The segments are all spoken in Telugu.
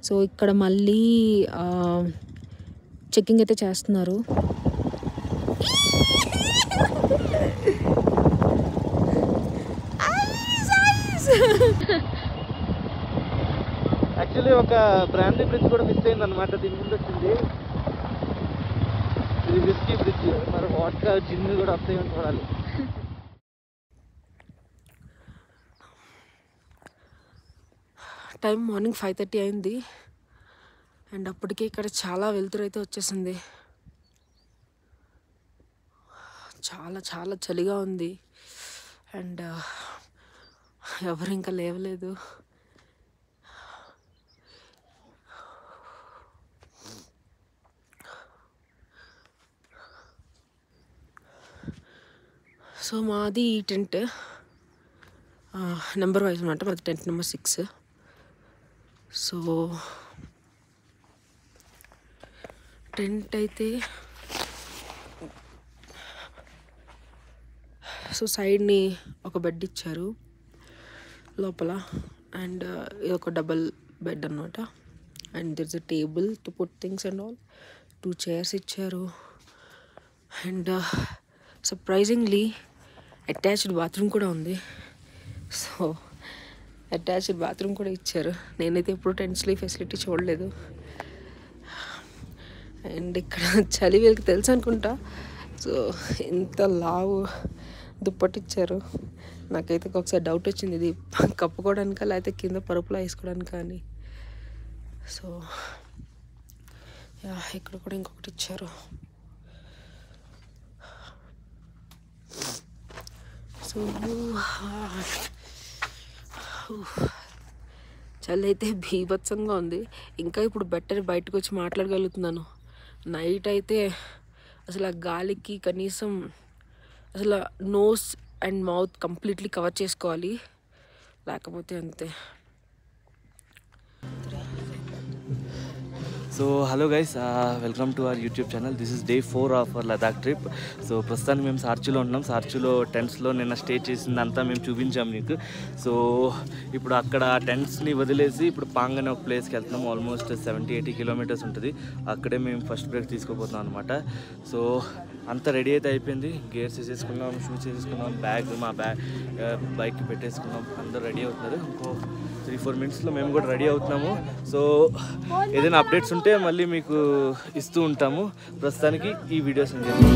సో ఇక్కడ మళ్ళీ చెక్కింగ్ అయితే చేస్తున్నారు యాక్చువల్లీ ఒక బ్రాండీ బ్రిడ్జ్ కూడా మిస్ అయింది అనమాట దీని ముందు వచ్చింది ఇది విస్కీ బ్రిడ్జ్ మరి వాట్కా జిన్ కూడా వస్తాయో చూడాలి టైం మార్నింగ్ ఫైవ్ థర్టీ అయింది అండ్ అప్పటికే ఇక్కడ చాలా వెలుతురు అయితే వచ్చేసింది చాలా చాలా చలిగా ఉంది అండ్ ఎవరు ఇంకా లేవలేదు సో మాది ఈ టెంట్ నెంబర్ వైజ్ అనమాట మాది tent number six so tent అయితే సో సైడ్ని ఒక బెడ్ ఇచ్చారు లోపల అండ్ ఇది ఒక డబల్ బెడ్ అనమాట and there's a table to put things and all two chairs ఇచ్చారు అండ్ సర్ప్రైజింగ్లీ అటాచ్డ్ బాత్రూమ్ కూడా ఉంది సో అటాచ్డ్ బాత్రూమ్ కూడా ఇచ్చారు నేనైతే ఎప్పుడు టెంట్స్లో ఫెసిలిటీ చూడలేదు అండ్ ఇక్కడ చలి వీళ్ళకి తెలుసు అనుకుంటా సో ఇంత లావు దుప్పటి ఇచ్చారు నాకైతే ఒకసారి డౌట్ వచ్చింది ఇది కప్పుకోవడానికా లేకపోతే కింద పరుపులా వేసుకోవడానికి కానీ సో యా ఇక్కడ కూడా ఇంకొకటి ఇచ్చారు సో చలి అయితే బీభత్సంగా ఉంది ఇంకా ఇప్పుడు బెటర్ బయటకు వచ్చి మాట్లాడగలుగుతున్నాను నైట్ అయితే అసలు ఆ గాలికి కనీసం అసలు nose and mouth completely cover చేసుకోవాలి లేకపోతే అంతే so hello guys welcome to our YouTube channel this is day four of our Ladakh trip so ప్రస్తుతానికి మేము సార్చులో ఉన్నాం సార్చులో టెంట్స్లో నిన్న స్టే చేసిందంతా మేము చూపించాం మీకు సో ఇప్పుడు అక్కడ టెంట్స్ని వదిలేసి ఇప్పుడు పాంగ్ అనే ఒక ప్లేస్కి వెళ్తున్నాం ఆల్మోస్ట్ సెవెంటీ ఎయిటీ కిలోమీటర్స్ ఉంటుంది అక్కడే మేము ఫస్ట్ బ్రేక్ తీసుకోపోతున్నాం అనమాట సో అంతా రెడీ అయితే అయిపోయింది గేర్స్ వేసేసుకున్నాం షూస్ వేసేసుకున్నాం బ్యాగ్ మా బ్యాగ్ బైక్ పెట్టేసుకున్నాం అందరూ రెడీ అవుతున్నారు ఇంకో త్రీ ఫోర్ మినిట్స్లో మేము కూడా రెడీ అవుతున్నాము సో ఏదైనా అప్డేట్స్ ఉంటే మళ్ళీ మీకు ఇస్తూ ఉంటాము ప్రస్తుతానికి ఈ వీడియోస్ చేస్తాం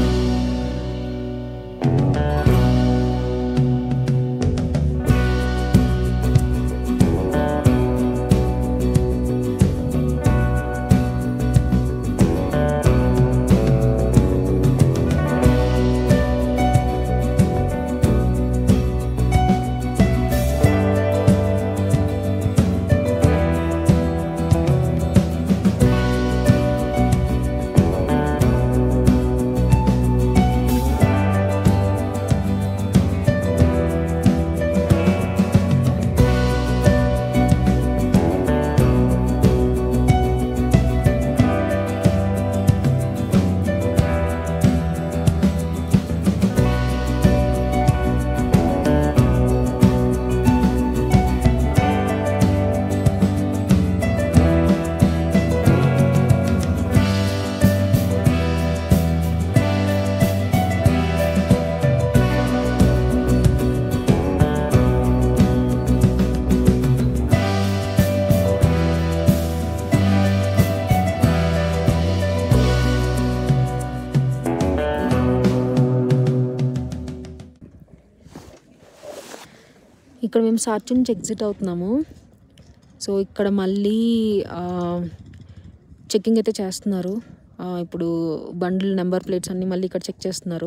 ఇక్కడ మేము సార్చి నుంచి ఎగ్జిట్ అవుతున్నాము సో ఇక్కడ మళ్ళీ చెక్కింగ్ అయితే చేస్తున్నారు ఆ, ఇప్పుడు బండిల్ నెంబర్ ప్లేట్స్ అన్నీ మళ్ళీ ఇక్కడ చెక్ చేస్తున్నారు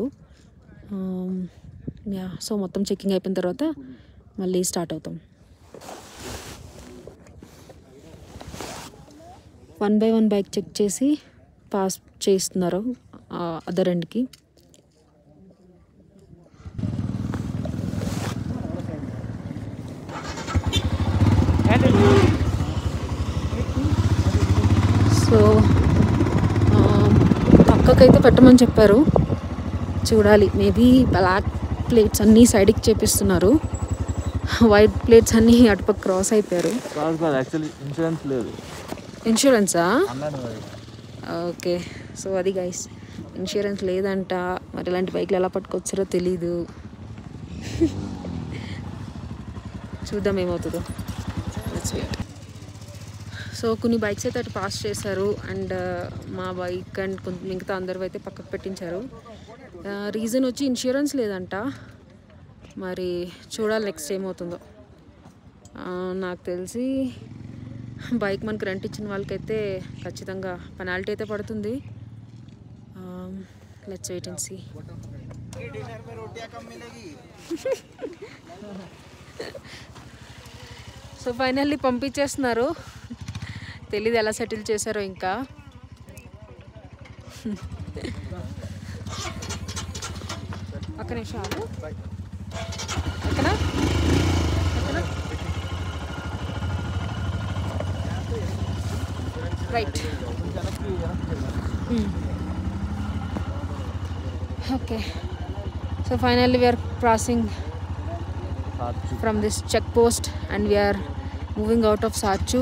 యా సో మొత్తం చెక్కింగ్ అయిపోయిన తర్వాత మళ్ళీ స్టార్ట్ అవుతాం one by one bike check చేసి పాస్ చేస్తున్నారు అదర్ ఎండ్కి సో ఆ, పక్కకైతే పెట్టమని చెప్పారు చూడాలి మేబీ బ్లాక్ ప్లేట్స్ అన్నీ సైడ్కి చేపిస్తున్నారు వైట్ ప్లేట్స్ అన్నీ అటుపక్క క్రాస్ అయిపోయారు కాదు కాదు యాక్చువల్లీ ఇన్సూరెన్స్ లేదు ఇన్సూరెన్సా అన్నాను మరి ఓకే సో అది గైస్ ఇన్సూరెన్స్ లేదంట మరి ఇలాంటి బైక్లు ఎలా పట్టుకొచ్చారో తెలీదు చూద్దాం ఏమవుతుందో Let's wait. సో కొన్ని బైక్స్ అయితే అటు పాస్ చేశారు అండ్ మా బైక్ అండ్ కొంత మిగతా అందరూ అయితే పక్కకు పెట్టించారు రీజన్ వచ్చి ఇన్సూరెన్స్ లేదంట మరి చూడాలి నెక్స్ట్ ఏమవుతుందో ఆ, నాకు తెలిసి బైక్ మనకు రెంట్ ఇచ్చిన వాళ్ళకైతే ఖచ్చితంగా పెనాల్టీ అయితే పడుతుంది let's wait and see so finally పంపించేస్తున్నారు తెలీదు ఎలా సెటిల్ చేశారో ఇంకా ఒక్క నిమిషం ఆగు. ఎక్కడ ఎక్కడ right okay so finally we're crossing from this check post and we are moving out of Sachu.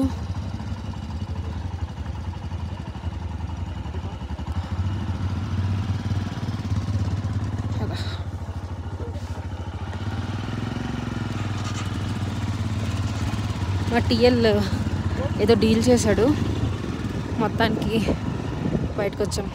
మా టీఎల్ ఏదో డీల్ చేశాడు మొత్తానికి బయటకు వచ్చాం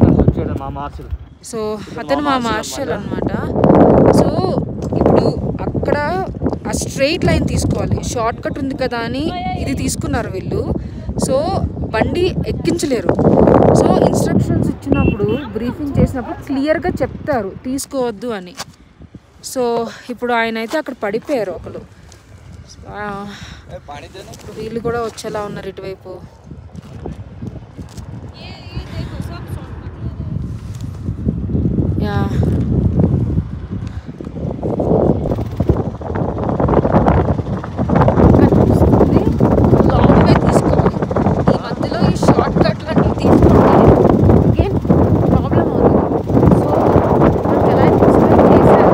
హెల్ప్ చేయడం మా మార్చులు సో అతను మా మార్షల్ అనమాట సో ఇప్పుడు అక్కడ ఆ స్ట్రైట్ లైన్ తీసుకోవాలి షార్ట్ కట్ ఉంది కదా అని ఇది తీసుకున్నారు వీళ్ళు సో బండి ఎక్కించలేరు సో ఇన్స్ట్రక్షన్స్ ఇచ్చినప్పుడు బ్రీఫింగ్ చేసినప్పుడు క్లియర్గా చెప్తారు తీసుకోవద్దు అని సో ఇప్పుడు ఆయన అయితే అక్కడ పడిపోయారు ఒకరు ఆ, వీళ్ళు కూడా వచ్చేలా ఉన్నారు ఇటువైపు యా కనిపిస్తుంది లాంగ్ వే తీసుకోవాలి ఈ మధ్యలో ఈ షార్ట్ కట్లన్నీ తీసుకుంటే అగైన్ ప్రాబ్లం అవుతుంది సో మనకి ఎలా అనిపిస్తుంది చేశారు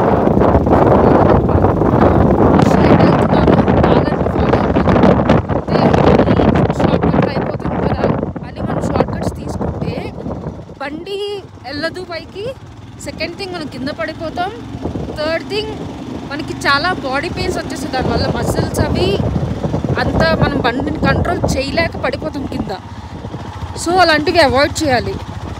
షార్ట్ కట్ అయిపోతుంది కదా అని మనం షార్ట్ కట్స్ తీసుకుంటే బండి వెళ్ళదు పైకి సెకండ్ థింగ్ మనం కింద పడిపోతాం థర్డ్ థింగ్ మనకి చాలా బాడీ పెయిన్స్ వచ్చేస్తాయి దానివల్ల మసిల్స్ అవి అంతా మనం బండిని కంట్రోల్ చేయలేక పడిపోతాం కింద సో అలాంటివి అవాయిడ్ చేయాలి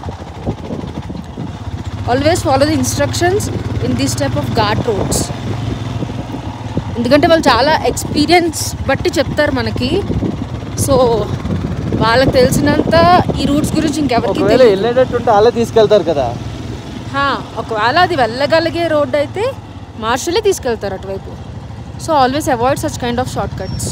always follow the instructions in this type of ghat roads ఎందుకంటే వాళ్ళు చాలా ఎక్స్పీరియన్స్ బట్టి చెప్తారు మనకి సో వాళ్ళకి తెలిసినంత ఈ రూట్స్ గురించి ఇంకెవరికి ఒకవేళ తెలియదు వెళ్ళేటట్టుంటే వాళ్ళే తీసుకెళ్తారు కదా హా, ఒకవేళ అది వెళ్ళగలిగే రోడ్ అయితే మార్షలే తీసుకెళ్తారు అటువైపు so always avoid such kind of short cuts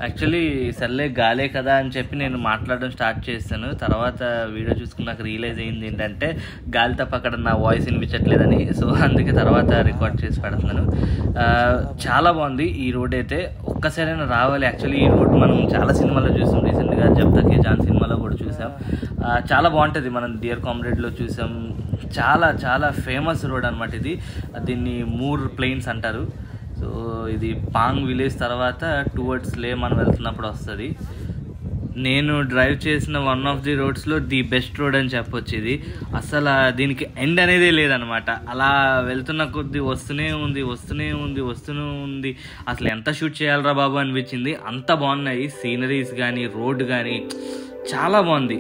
actually సర్లే గాలే కదా అని చెప్పి నేను మాట్లాడడం స్టార్ట్ చేశాను తర్వాత వీడియో చూసుకున్నాక రియలైజ్ అయింది ఏంటంటే గాలి తప్ప అక్కడ నా వాయిస్ వినిపించట్లేదని సో అందుకే తర్వాత రికార్డ్ చేసి పెడుతున్నాను ఆ, చాలా బాగుంది ఈ రోడ్ అయితే ఒక్కసారైనా రావాలి యాక్చువల్లీ ఈ రోడ్ మనం చాలా సినిమాలో చూసాం రీసెంట్గా జబ్ తకే జాన్ సినిమాలో కూడా చూసాం ఆ, చాలా బాగుంటుంది మనం డియర్ కామ్రేడ్లో చూసాం చాలా చాలా ఫేమస్ రోడ్ అనమాట ఇది దీన్ని మూర్ ప్లెయిన్స్ అంటారు సో ఇది పాంగ్ విలేజ్ తర్వాత టువర్డ్స్ లే మనం వెళ్తున్నప్పుడు వస్తుంది నేను డ్రైవ్ చేసిన వన్ ఆఫ్ ది రోడ్స్లో ది బెస్ట్ రోడ్ అని చెప్పొచ్చు ఇది అసలు ఆ దీనికి ఎండ్ అనేదే లేదనమాట అలా వెళ్తున్న కొద్దీ వస్తూనే ఉంది వస్తూనే ఉంది వస్తూనే ఉంది అసలు ఎంత షూట్ చేయాలరా బాబు అనిపించింది అంత బాగున్నాయి సీనరీస్ కానీ రోడ్ కానీ చాలా బాగుంది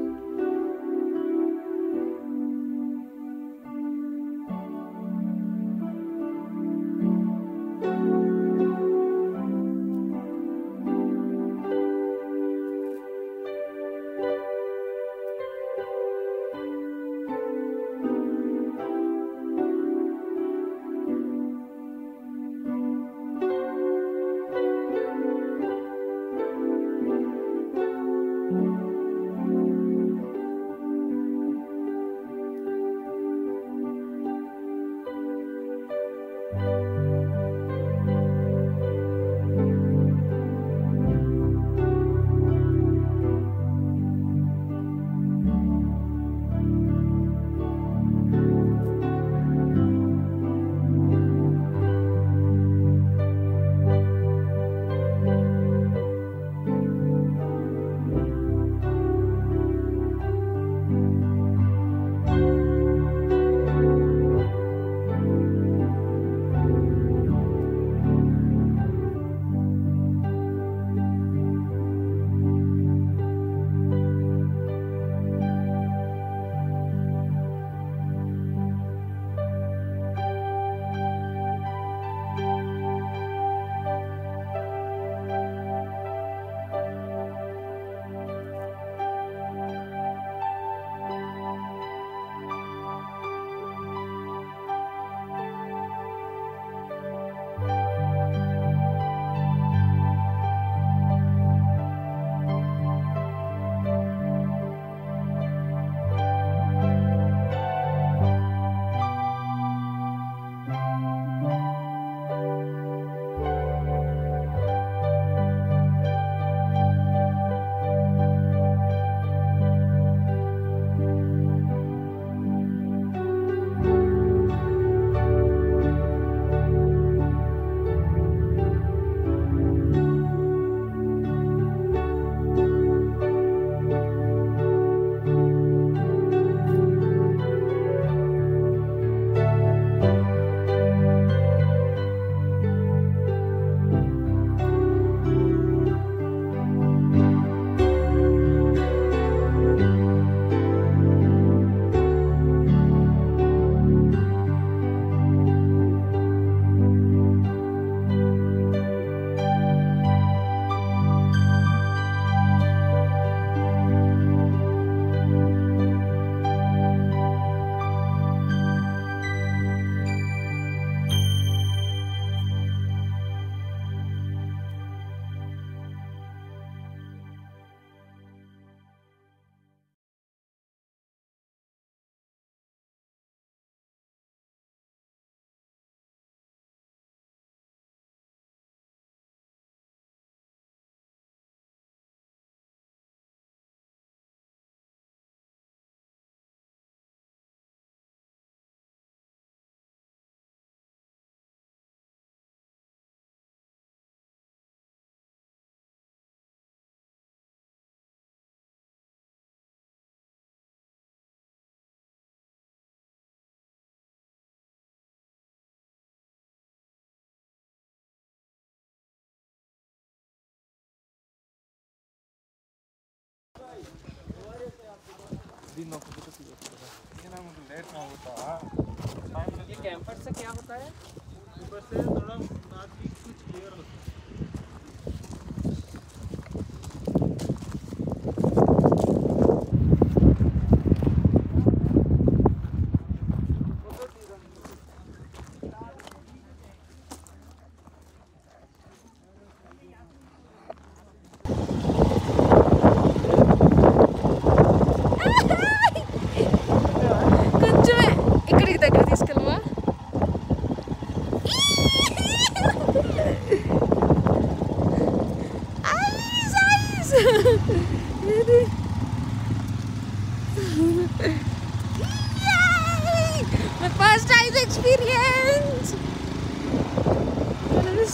ये कैंपर से क्या होता है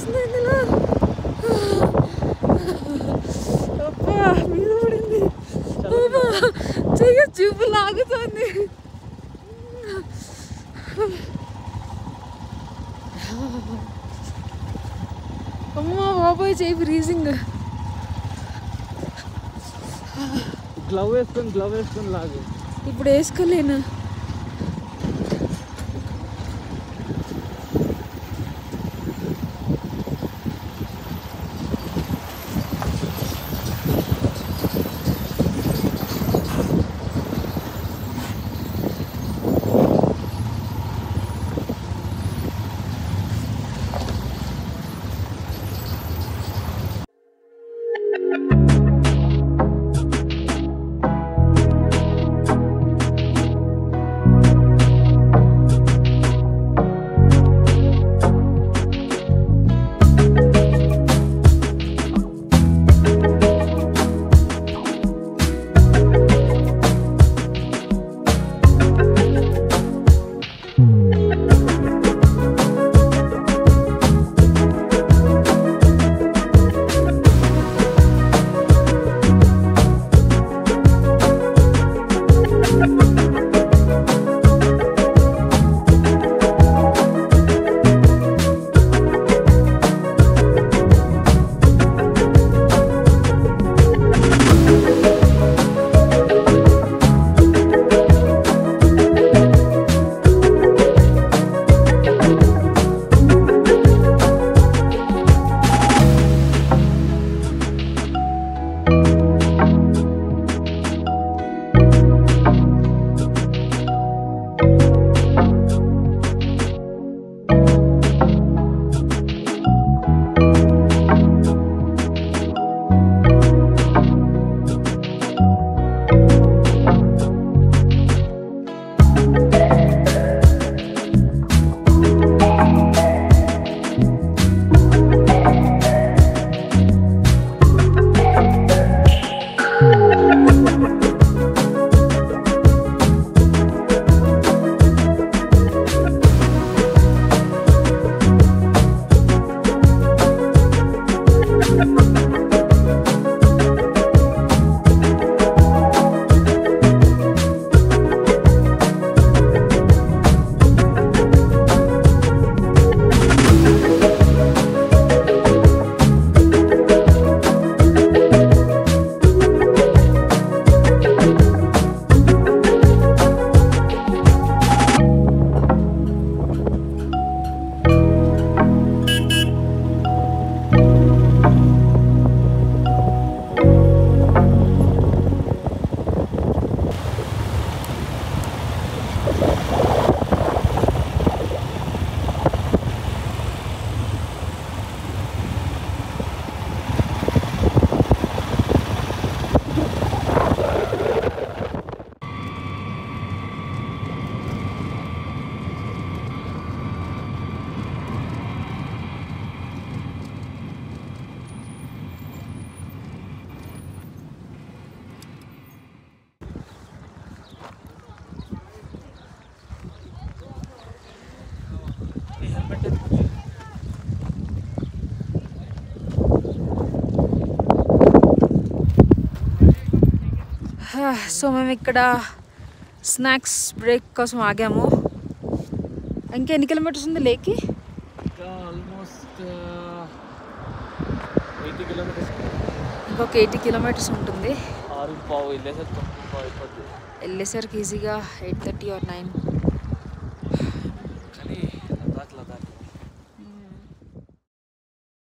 వస్తుంది ఇందులో అబ్బా మీద పడింది అబ్బా, చెయ్యి చూపు లాగుతుంది అమ్మా బాబాయ్ చెయ్యి ఫ్రీజింగ్ గ్లవ్ వేసుకొని గ్లవ్ వేసుకొని లాగు ఇప్పుడు వేసుకోలేను సో మేము ఇక్కడ స్నాక్స్ బ్రేక్ కోసం ఆగాము ఇంకా ఎన్ని కిలోమీటర్స్ ఉంది లేకి ఇంకా ఆల్మోస్ట్ ఎయిటీ కిలోమీటర్స్ ఇంకొక ఎయిటీ కిలోమీటర్స్ ఉంటుంది ఆరు పావు వెళ్ళేసరికి తొమ్మిది పావు అయిపోతుంది వెళ్ళేసరికి ఈజీగా ఎయిట్ థర్టీ ఆర్ నైన్